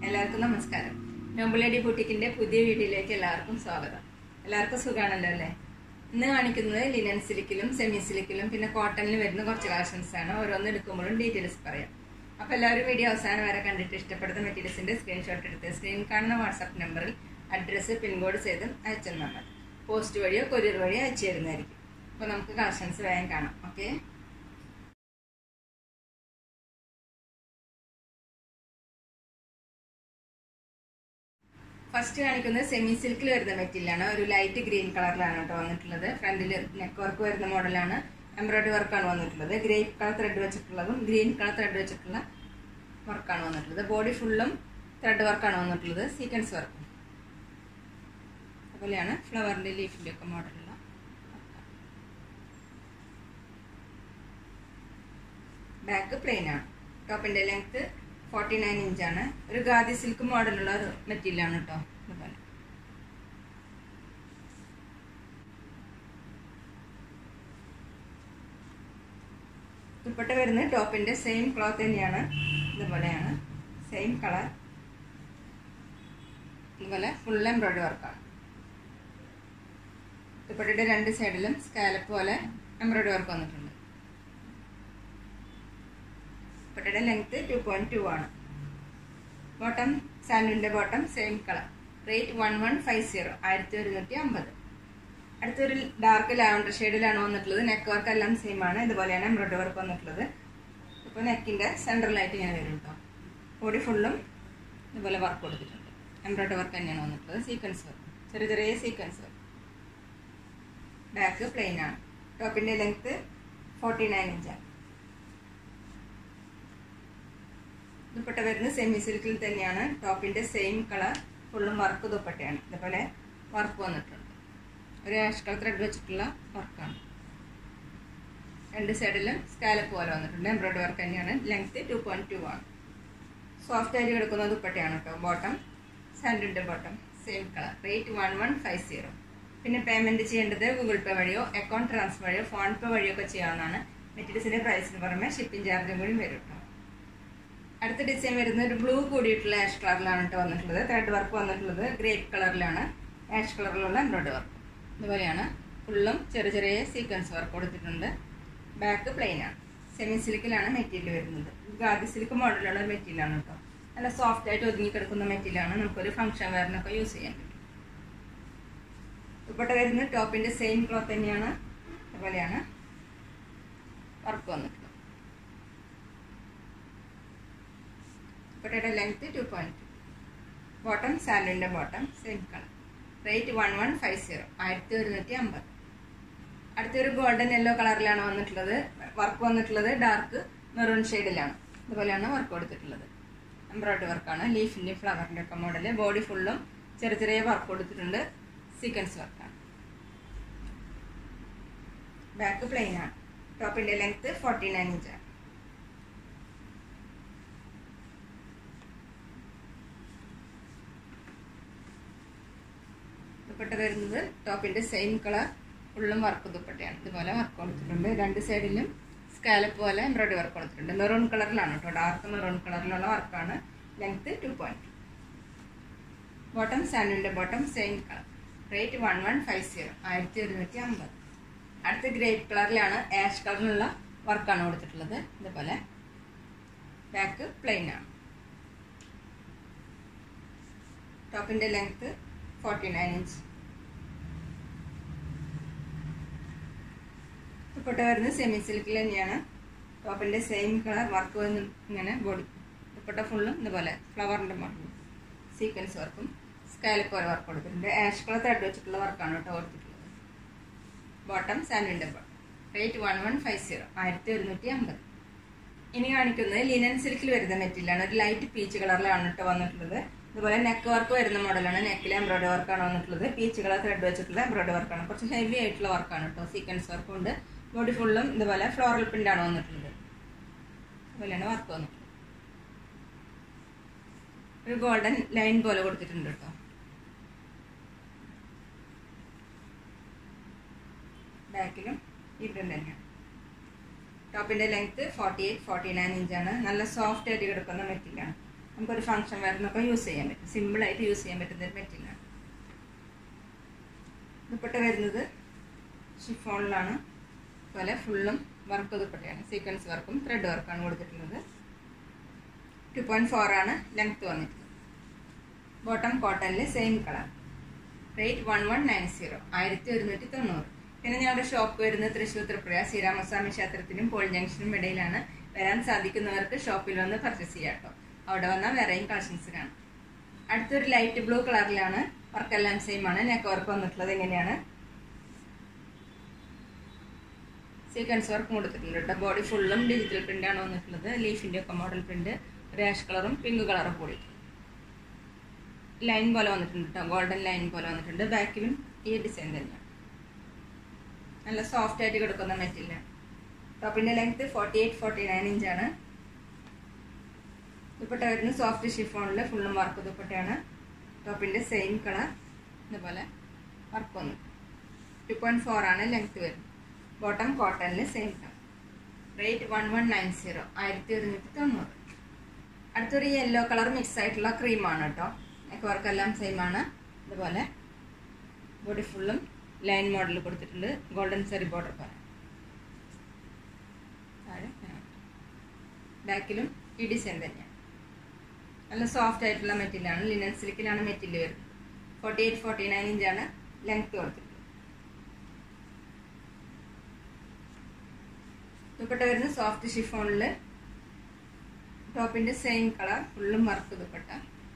എല്ലാവർക്കും നമസ്കാരം നോബിളേഡി ബുട്ടിക്കിന്റെ പുതിയ വീഡിയോയിലേക്ക് എല്ലാവർക്കും സ്വാഗതം എല്ലാവർക്കും സുഖാണല്ലോ അല്ലേ ഇന്ന് കാണിക്കുന്നത് ലിനൻ സിലിക്കിലും സെമി സിലിക്കിലും പിന്നെ കോട്ടണിലും വരുന്ന കുറച്ച് കളക്ഷൻസ് ആണ് ഓരോന്ന് എടുക്കുമ്പോഴും ഡീറ്റെയിൽസ് പറയാം അപ്പൊ എല്ലാവരും വീഡിയോ അവസാനം വരെ കണ്ടിട്ട് ഇഷ്ടപ്പെടുന്ന മെറ്റീരിയൽസിന്റെ സ്ക്രീൻഷോട്ട് എടുത്ത് സ്ക്രീനിൽ കാണുന്ന വാട്സാപ്പ് നമ്പറിൽ അഡ്രസ്സ് പിൻകോഡ് ചെയ്തും അയച്ചു തന്നാൽ മതി പോസ്റ്റ് വഴിയോ കൊറിയർ വഴിയോ അയച്ചു തരുന്നതായിരിക്കും അപ്പൊ നമുക്ക് കളക്ഷൻസ് വേഗം കാണാം ഓക്കെ ഫസ്റ്റ് കാണിക്കുന്നത് സെമി സിൽക്കിൽ വരുന്ന മെറ്റീരിയലാണ് ഒരു ലൈറ്റ് ഗ്രീൻ കളറിലാണ് കേട്ടോ വന്നിട്ടുള്ളത് ഫ്രണ്ടിൽ നെക്ക് വർക്ക് വരുന്ന മോഡലാണ് എംബ്രോയിഡറി വർക്കാണ് വന്നിട്ടുള്ളത് ഗ്രേ കളർ ത്രെഡ് വെച്ചിട്ടുള്ളതും ഗ്രീൻ കളർ ത്രെഡ് വെച്ചിട്ടുള്ള വർക്കാണ് വന്നിട്ടുള്ളത് ബോഡി ഫുള്ളും ത്രെഡ് വർക്കാണ് വന്നിട്ടുള്ളത് സീക്വൻസ് വർക്കും അതുപോലെയാണ് ഫ്ലവറിന്റെ ലീഫിന്റെ ഒക്കെ മോഡലുള്ള ബാക്ക് പ്ലെയിൻ ആണ് ടോപ്പിന്റെ ലെങ്ത് ഫോർട്ടി നയൻ ഇഞ്ചാണ് ഒരു ഗാദി സിൽക്ക് മോഡലുള്ള ഒരു മെറ്റീരിയൽ ആണ് കേട്ടോ ഇതുപോലെ ദുപ്പട്ട വരുന്നത് ടോപ്പിന്റെ സെയിം ക്ലോത്ത് തന്നെയാണ് ഇതുപോലെയാണ് സെയിം കളർ ഇതുപോലെ ഫുൾ എംബ്രോയിഡറി വർക്കാണ് ദുപ്പട്ടയുടെ രണ്ട് സൈഡിലും സ്കാലപ്പ് പോലെ എംബ്രോയിഡറി വർക്ക് വന്നിട്ടുണ്ട് ദുപ്പട്ടയുടെ ലെങ്ത് ടു പോയിന്റ് ടു ആണ് ബോട്ടം സാൻഡിന്റെ bottom same colour rate one one five zero ആയിരത്തി ഒരുന്നൂറ്റി അമ്പത് അടുത്തൊരു ഡാർക്ക് ലാവണ്ടർ ഷെയ്ഡിലാണ് വന്നിട്ടുള്ളത് നെക്ക് വർക്ക് എല്ലാം സെയിം ആണ് ഇതുപോലെയാണ് എംബ്രോയിഡറി വർക്ക് വന്നിട്ടുള്ളത് ഇപ്പോൾ നെക്കിന്റെ സെൻട്രലായിട്ട് ഇങ്ങനെ വരും കേട്ടോ ബോഡി ഫുള്ളും ഇതുപോലെ വർക്ക് കൊടുത്തിട്ടുണ്ട് എംബ്രോയിഡറി വർക്ക് തന്നെയാണ് വന്നിട്ടുള്ളത് സീക്വൻസ് വർക്ക് ചെറിയ ചെറിയ സീക്വൻസ് വർക്ക് ബാക്ക് പ്ലെയിൻ ആണ് ടോപ്പിന്റെ ലെങ്ത് ഫോർട്ടി നയൻ ഇഞ്ചാണ് ദുപ്പട്ട വരുന്നത് സെമി സിൽക്കിൽ തന്നെയാണ് ടോപ്പിന്റെ സെയിം കളർ ഫുള്ളും വർക്ക് ദുപ്പട്ടയാണ് ഇതുപോലെ വർക്ക് വന്നിട്ടുണ്ട് ഒരു ആഷ് കളർ ത്രെഡ് വെച്ചിട്ടുള്ള വർക്കാണ് രണ്ട് സൈഡിലും സ്കാലപ്പ് പോലെ വന്നിട്ടുണ്ട് എംബ്രോയിഡറി വർക്ക് തന്നെയാണ് ലെങ്ത് ടു പോയിന്റ് ടു ആണ് സോഫ്റ്റ് ആയിട്ട് കിടക്കുന്ന ദുപ്പട്ടയാണ് കേട്ടോ ബോട്ടം സാൻഡിൻ്റെ bottom same colour rate one one five zero പിന്നെ പേയ്മെന്റ് ചെയ്യേണ്ടത് ഗൂഗിൾ പേ വഴിയോ അക്കൗണ്ട് ട്രാൻസ്ഫർ വഴിയോ ഫോൺ പേ വഴിയോ ഒക്കെ ചെയ്യാവുന്നതാണ് മെറ്റീരിയൽസിന്റെ പ്രൈസിന് പുറമെ ഷിപ്പിംഗ് ചാർജും കൂടി വരും കേട്ടോ അടുത്ത ഡിസൈൻ വരുന്നത് ഒരു ബ്ലൂ കൂടിയിട്ടുള്ള ആഷ് കളറിലാണ് കേട്ടോ വന്നിട്ടുള്ളത് ത്രെഡ് വർക്ക് വന്നിട്ടുള്ളത് ഗ്രേപ്പ് കളറിലാണ് ആഷ് കളറിലുള്ള എംബ്രോയിഡറി വർക്ക് ഇതുപോലെയാണ് ഫുള്ളും ചെറിയ ചെറിയ സീക്വൻസ് വർക്ക് കൊടുത്തിട്ടുണ്ട് ബാക്ക് പ്ലെയിൻ ആണ് സെമി സിൽക്കിലാണ് മെറ്റീരിയൽ വരുന്നത് ഗാദി സിൽക്ക് മോഡലുള്ള ഒരു മെറ്റീരിയലാണ് കേട്ടോ നല്ല സോഫ്റ്റ് ആയിട്ട് ഒതുങ്ങി കിടക്കുന്ന മെറ്റീരിയലാണ് നമുക്കൊരു ഫംഗ്ഷൻ വെയറിനൊക്കെ യൂസ് ചെയ്യാൻ പറ്റും ദുപ്പട്ട വരുന്നത് ടോപ്പിന്റെ സെയിം ക്ലോത്ത് തന്നെയാണ് അതുപോലെയാണ് വർക്ക് വന്നിട്ടുള്ളത് ദുപ്പട്ടയുടെ ലെങ്ത് ടു പോയിന്റ് ബോട്ടം സാൻഡിന്റെ bottom same colour rate one one five zero ആയിരത്തി ഒരുന്നൂറ്റി അമ്പത് അടുത്തൊരു ഗോൾഡൻ യെല്ലോ കളറിലാണ് വന്നിട്ടുള്ളത് വർക്ക് വന്നിട്ടുള്ളത് ഡാർക്ക് മെറൂൺ ഷെയ്ഡിലാണ് ഇതുപോലെയാണ് വർക്ക് കൊടുത്തിട്ടുള്ളത് എംബ്രോയിഡറി വർക്കാണ് ലീഫിന്റെ ഫ്ലവറിന്റെ ഒക്കെ മോഡല് ബോഡി ഫുള്ളും ചെറിയ ചെറിയ വർക്ക് കൊടുത്തിട്ടുണ്ട് സീക്വൻസ് വർക്കാണ് ബാക്ക് പ്ലെയിൻ ആണ് ടോപ്പിന്റെ ലെങ്ത് ഫോർട്ടി നയൻ ഇഞ്ചാണ് ദുപ്പട്ട വരുന്നത് ടോപ്പിന്റെ സെയിം കളർ ഫുള്ളും വർക്ക് ദുപ്പട്ടയാണ് ഇതുപോലെ വർക്ക് കൊടുത്തിട്ടുണ്ട് രണ്ട് സൈഡിലും സ്കാലപ്പ് പോലെ എംബ്രോയിഡറി വർക്ക് കൊടുത്തിട്ടുണ്ട് മെറൂൺ കളറിലാണ് കേട്ടോ ഡാർക്ക് മെറൂൺ കളറിലുള്ള വർക്കാണ് ലെങ്ത് ടു പോയിന്റ് ബോട്ടം സാൻഡിന്റെ bottom same colour rate one one five zero ആയിരത്തി ഒരുന്നൂറ്റി അമ്പത് അടുത്ത ഗ്രേപ്പ് കളറിലാണ് ആഷ് കളറിലുള്ള വർക്കാണ് കൊടുത്തിട്ടുള്ളത് ഇതുപോലെ ബാക്ക് പ്ലെയിൻ ആണ് ടോപ്പിന്റെ length forty nine inch dupatta വരുന്നത് സെമി സിൽക്കിൽ തന്നെയാണ് ടോപ്പിന്റെ സെയിം കളർ വർക്ക് വന്ന് ഇങ്ങനെ ബോഡി ദുപ്പട്ട ഫുള്ളും ഇതുപോലെ ഫ്ലവറിന്റെ മോഡൽ സീക്വൻസ് വർക്കും സ്കാലപ്പ് പോലെ വർക്ക് കൊടുത്തിട്ടുണ്ട് ആഷ് കളർ ത്രെഡ് വെച്ചിട്ടുള്ള വർക്കാണ് കേട്ടോ കൊടുത്തിട്ടുള്ളത് ബോട്ടം സാൻഡിന്റെ bottom rate one one five zero ആയിരത്തി ഒരുന്നൂറ്റി അമ്പത് ഇനി കാണിക്കുന്നത് ലിനൻ സിൽക്കിൽ വരുന്ന മെറ്റീരിയലാണ് ഒരു ലൈറ്റ് പീച്ച് കളറിലാണ് കേട്ടോ വന്നിട്ടുള്ളത് ഇതുപോലെ നെക്ക് വർക്ക് വരുന്ന മോഡലാണ് നെക്കിൽ എംബ്രോയിഡറി വർക്കാണ് വന്നിട്ടുള്ളത് പീച്ച് കളർ ത്രെഡ് വെച്ചിട്ടുള്ള എംബ്രോയിഡറി വർക്കാണ് കുറച്ച് ഹെവി ആയിട്ടുള്ള വർക്കാണ് കേട്ടോ സീക്വൻസ് വർക്കും ഉണ്ട് ബോഡി ഫുള്ളും ഇതുപോലെ ഫ്ലോറൽ പ്രിന്റാണ് വന്നിട്ടുള്ളത് അതുപോലെയാണ് വർക്ക് വന്നിട്ടുള്ളത് ഒരു ഗോൾഡൻ ലൈൻ പോലെ കൊടുത്തിട്ടുണ്ട് കേട്ടോ ബാക്കിലും ഈ പ്രിന്റ് തന്നെയാണ് ടോപ്പിന്റെ length forty eight forty nine ഇഞ്ചാണ് നല്ല സോഫ്റ്റ് ആയിട്ട് കിടക്കുന്ന മെറ്റീരിയലാണ് നമുക്കൊരു ഫംഗ്ഷൻ വരുന്നൊക്കെ യൂസ് ചെയ്യാൻ പറ്റും സിമ്പിളായിട്ട് യൂസ് ചെയ്യാൻ പറ്റുന്ന ഒരു മെറ്റീരിയലാണ് ദുപ്പട്ട വരുന്നത് ഷിഫോണിലാണ് അതുപോലെ ഫുള്ളും വർക്ക് ദുപ്പട്ടയാണ് സീക്വൻസ് വർക്കും ത്രെഡ് വർക്കാണ് കൊടുത്തിട്ടുള്ളത് ടു പോയിൻറ്റ് ഫോർ ആണ് ലെങ്ത് വന്നിട്ടുള്ളത് ബോട്ടം കോട്ടണിൽ same colour rate one one nine zero ആയിരത്തി ഒരുന്നൂറ്റി തൊണ്ണൂറ് പിന്നെ ഞങ്ങളുടെ ഷോപ്പ് വരുന്നത് തൃശ്ശൂർ ത്രിപുര ശ്രീരാമസ്വാമി ക്ഷേത്രത്തിനും പോൾ ജംഗ്ഷനും ഇടയിലാണ് വരാൻ സാധിക്കുന്നവർക്ക് ഷോപ്പിൽ വന്ന് പർച്ചേസ് ചെയ്യാം കേട്ടോ അവിടെ വന്നാൽ വേറെയും കളക്ഷൻസ് കാണാം അടുത്തൊരു ലൈറ്റ് ബ്ലൂ കളറിലാണ് വർക്കെല്ലാം സെയിം ആണ് നെക്ക് വർക്ക് വന്നിട്ടുള്ളത് എങ്ങനെയാണ് സീക്വൻസ് വർക്ക് കൊടുത്തിട്ടുണ്ട് കേട്ടോ ബോഡി ഫുള്ളും ഡിജിറ്റൽ പ്രിന്റ് ആണ് വന്നിട്ടുള്ളത് ലീഫിന്റെ ഒക്കെ മോഡൽ പ്രിന്റ് റേഷ് കളറും പിങ്ക് കളറും കൂടി ലൈൻ പോലെ വന്നിട്ടുണ്ട് കേട്ടോ ഗോൾഡൻ ലൈൻ പോലെ വന്നിട്ടുണ്ട് ബാക്കിലും ഈ ഡിസൈൻ തന്നെയാണ് നല്ല സോഫ്റ്റ് ആയിട്ട് കിടക്കുന്ന മെറ്റീരിയൽ ടോപ്പിന്റെ length forty eight forty nine ഇഞ്ചാണ് ദുപ്പട്ട വരുന്നത് സോഫ്റ്റ് ഷിഫോണിൽ ഫുള്ളും വർക്ക് ദുപ്പട്ടയാണ് ടോപ്പിന്റെ സെയിം കളർ ഇതുപോലെ വർക്ക് വന്നു ടു പോയിന്റ് ഫോർ ആണ് ലെങ്ത് വരുന്നത് ബോട്ടം കോട്ടണിൽ same colour rate one one nine zero ആയിരത്തി ഒരുന്നൂറ്റി തൊണ്ണൂറ് അടുത്തൊരു യെല്ലോ കളർ മിക്സ് ആയിട്ടുള്ള ക്രീമാണ് കേട്ടോ നെക്ക് വർക്കെല്ലാം സെയിം ആണ് ഇതുപോലെ ബോഡി ഫുള്ളും ലൈൻ മോഡൽ കൊടുത്തിട്ടുണ്ട് ഗോൾഡൻ സെറി ബോർഡർ പോലെ താഴെ ബാക്കിലും ഈ ഡിസൈൻ തന്നെയാണ് നല്ല സോഫ്റ്റ് ആയിട്ടുള്ള മെറ്റീരിയലാണ് ലിനൻ സിൽക്കിലാണ് മെറ്റീരിയൽ വരുന്നത് ഫോർട്ടി എയ്റ്റ് ഫോർട്ടി നയൻ ഇഞ്ചാണ് ലെങ്ത് കൊടുത്തിട്ടുള്ളത് ദുപ്പട്ട വരുന്നത് സോഫ്റ്റ് ഷിഫോണിൽ ടോപ്പിന്റെ സെയിം കളർ ഫുള്ളും work dupatta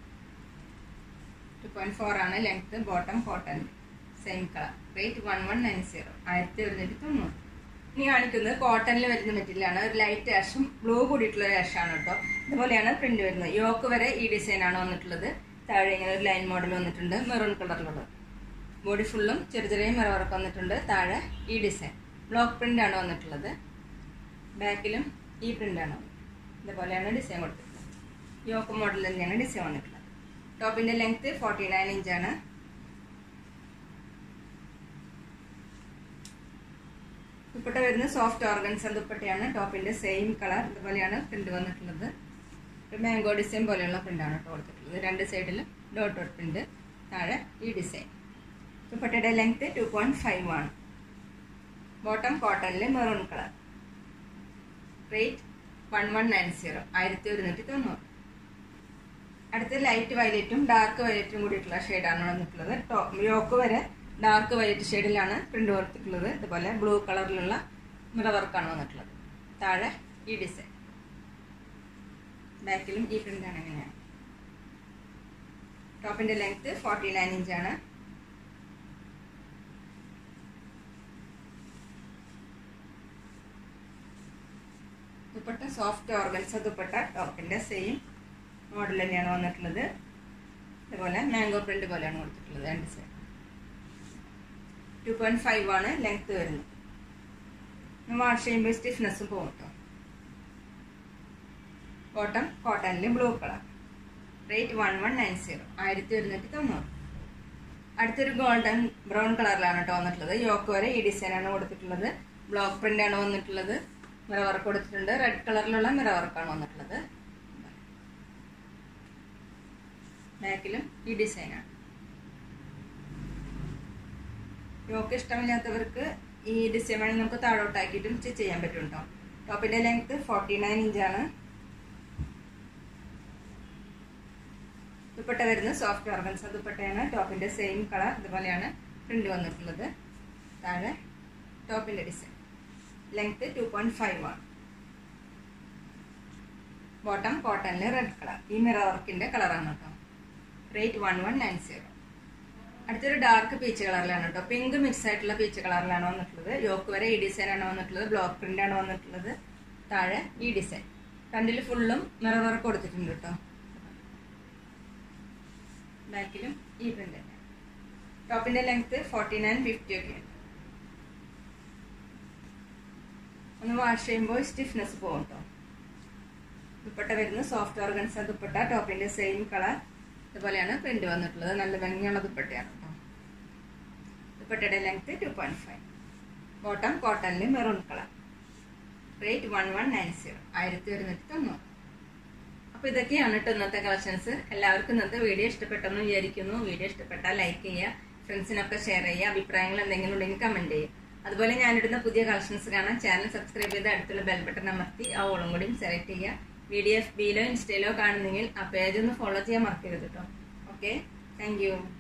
two point four ആണ് length bottom cotton same colour rate one one nine zero ആയിരത്തി ഒരുന്നൂറ്റി തൊണ്ണൂറ് ഇനി കാണിക്കുന്നത് കോട്ടണിൽ വരുന്ന മെറ്റീരിയലാണ് ഒരു ലൈറ്റ് ആഷും ബ്ലൂ കൂടിയിട്ടുള്ള ഒരു ആഷാണ് കേട്ടോ ഇതുപോലെയാണ് പ്രിന്റ് വരുന്നത് യോക്ക് വരെ ഈ ഡിസൈൻ ആണ് വന്നിട്ടുള്ളത് താഴെ ഇങ്ങനെ ഒരു ലൈൻ മോഡൽ വന്നിട്ടുണ്ട് മെറൂൺ കളറിലുള്ളത് ബോഡി ഫുള്ളും ചെറിയ ചെറിയ മിറ വർക്ക് വന്നിട്ടുണ്ട് താഴെ ഈ ഡിസൈൻ ബ്ലോക്ക് പ്രിന്റ് ആണ് വന്നിട്ടുള്ളത് ബാക്കിലും ഈ പ്രിന്റ് ആണ് ഇതുപോലെയാണ് ഡിസൈൻ കൊടുത്തിട്ടുള്ളത് യോക്ക് മോഡൽ തന്നെയാണ് ഡിസൈൻ വന്നിട്ടുള്ളത് ടോപ്പിന്റെ ലെങ്ത് ഫോർട്ടി നയൻ ഇഞ്ചാണ് ദുപ്പട്ട വരുന്നത് സോഫ്റ്റ് ഓർഗൻസർ ദുപ്പട്ടയാണ് ടോപ്പിന്റെ സെയിം കളർ ഇതുപോലെയാണ് പ്രിന്റ് വന്നിട്ടുള്ളത് ഒരു മാംഗോ ഡിസൈൻ പോലെയുള്ള പ്രിന്റാണ് കേട്ടോ കൊടുത്തിട്ടുള്ളത് രണ്ട് സൈഡിലും ഡോട്ട് ഡോട്ട് പ്രിന്റ് താഴെ ഈ ഡിസൈൻ ദുപ്പട്ടയുടെ ലെങ്ത് ടു പോയിന്റ് ഫൈവ് ആണ് ബോട്ടം കോട്ടണിൽ maroon colour rate one one nine zero ആയിരത്തി ഒരുന്നൂറ്റി തൊണ്ണൂറ് അടുത്ത് ലൈറ്റ് വയലറ്റും ഡാർക്ക് വയലറ്റും കൂടിയിട്ടുള്ള ഷെയ്ഡാണ് വന്നിട്ടുള്ളത് ടോ- യോക്ക് വരെ ഡാർക്ക് വയലറ്റ് ഷെയ്ഡിലാണ് പ്രിന്റ് കൊടുത്തിട്ടുള്ളത് ഇതുപോലെ ബ്ലൂ കളറിലുള്ള മിറ വർക്കാണ് വന്നിട്ടുള്ളത് താഴെ ഈ ഡിസൈൻ ബാക്കിലും ഈ പ്രിന്റാണ് എങ്ങനെയാണ് ടോപ്പിന്റെ ലെങ്ത് ഫോർട്ടി നയൻ ഇഞ്ചാണ് ദുപ്പട്ട സോഫ്റ്റ് ഓർഗൻസ ദുപ്പട്ട ടോപ്പിന്റെ സെയിം മോഡൽ തന്നെയാണ് വന്നിട്ടുള്ളത് ഇതുപോലെ മാംഗോ പ്രിന്റ് പോലെയാണ് കൊടുത്തിട്ടുള്ളത് രണ്ട് സൈഡ് ടു പോയിന്റ് ഫൈവ് ആണ് ലെങ്ത് വരുന്നത് വാഷ് ചെയ്യുമ്പോൾ സ്റ്റിഫ്നെസ് പോകും കേട്ടോ കോട്ടൺ കോട്ടണിൽ blue colour rate one one nine zero ആയിരത്തി ഒരുന്നൂറ്റി തൊണ്ണൂറ് അടുത്തൊരു ഗോൾഡൻ ബ്രൗൺ കളറിലാണ് കേട്ടോ വന്നിട്ടുള്ളത് യോക്ക് വരെ ഈ ഡിസൈനാണ് കൊടുത്തിട്ടുള്ളത് ബ്ലോക്ക് പ്രിന്റ് ആണ് വന്നിട്ടുള്ളത് മിറ വർക്ക് കൊടുത്തിട്ടുണ്ട് റെഡ് കളറിലുള്ള മിറ വർക്കാണ് വന്നിട്ടുള്ളത് ബാക്കിലും ഈ ഡിസൈനാണ് യോക്ക് ഇഷ്ടമില്ലാത്തവർക്ക് ഈ ഡിസൈൻ വേണമെങ്കിൽ നമുക്ക് താഴോട്ടാക്കിയിട്ടും സ്റ്റിച്ച് ചെയ്യാൻ പറ്റും കേട്ടോ ടോപ്പിന്റെ ലെങ്ത് ഫോർട്ടി നയൻ ഇഞ്ചാണ് ദുപ്പട്ട വരുന്നത് സോഫ്റ്റ് ഓർഗൻസ ദുപ്പട്ടയാണ് ടോപ്പിന്റെ സെയിം കളർ ഇതുപോലെയാണ് പ്രിന്റ് വന്നിട്ടുള്ളത് താഴെ ടോപ്പിന്റെ design length two point five ആണ് ബോട്ടം കോട്ടണിൽ റെഡ് കളർ ഈ മിറർ വർക്കിന്റെ കളറാണ് കേട്ടോ rate one one nine zero അടുത്തൊരു ഡാർക്ക് പീച്ച് കളറിലാണ് കേട്ടോ പിങ്ക് മിക്സ് ആയിട്ടുള്ള പീച്ച് കളറിലാണ് വന്നിട്ടുള്ളത് യോക്ക് വരെ ഈ ഡിസൈൻ ആണ് വന്നിട്ടുള്ളത് ബ്ലോക്ക് പ്രിന്റ് ആണ് വന്നിട്ടുള്ളത് താഴെ ഈ ഡിസൈൻ ഫ്രണ്ടിൽ ഫുള്ളും മിറർ വർക്ക് കൊടുത്തിട്ടുണ്ട് കേട്ടോ ബാക്കിലും ഈ പ്രിന്റ് തന്നെ ടോപ്പിന്റെ ലെങ്ത് ഫോർട്ടി നയൻ ഫിഫ്റ്റി ഒക്കെ ഉണ്ട് ഒന്ന് വാഷ് ചെയ്യുമ്പോൾ സ്റ്റിഫ്നെസ് പോകും കേട്ടോ ദുപ്പട്ട വരുന്നത് സോഫ്റ്റ് ഓർഗൻസ ദുപ്പട്ട ടോപ്പിന്റെ സെയിം കളർ ഇതുപോലെയാണ് പ്രിന്റ് വന്നിട്ടുള്ളത് നല്ല ഭംഗിയുള്ള ദുപ്പട്ടയാണ് കേട്ടോ ദുപ്പട്ടയുടെ length two point five bottom കോട്ടണിൽ maroon colour rate one one nine zero ആയിരത്തി ഒരുന്നൂറ്റി തൊണ്ണൂറ് അപ്പോൾ ഇതൊക്കെയാണ് കേട്ടോ ഇന്നത്തെ കളക്ഷൻസ് എല്ലാവർക്കും ഇന്നത്തെ വീഡിയോ ഇഷ്ടപ്പെട്ടെന്ന് വിചാരിക്കുന്നു വീഡിയോ ഇഷ്ടപ്പെട്ടാൽ ലൈക്ക് ചെയ്യുക ഫ്രണ്ട്സിനൊക്കെ ഷെയർ ചെയ്യുക അഭിപ്രായങ്ങൾ എന്തെങ്കിലും ഉണ്ടെങ്കിൽ കമന്റ് ചെയ്യുക അതുപോലെ ഞാനിടുന്ന പുതിയ കളക്ഷൻസ് കാണാൻ ചാനൽ സബ്സ്ക്രൈബ് ചെയ്ത് അടുത്തുള്ള ബെൽ ബട്ടൺ അമർത്തി ആ ഓളും കൂടി സെലക്ട് ചെയ്യുക വീഡിയോ എഫ് ബിയിലോ ഇൻസ്റ്റയിലോ കാണുന്നെങ്കിൽ ആ പേജ് ഒന്ന് ഫോളോ ചെയ്യാൻ മറക്കരുത് കേട്ടോ ഓക്കെ താങ്ക് യു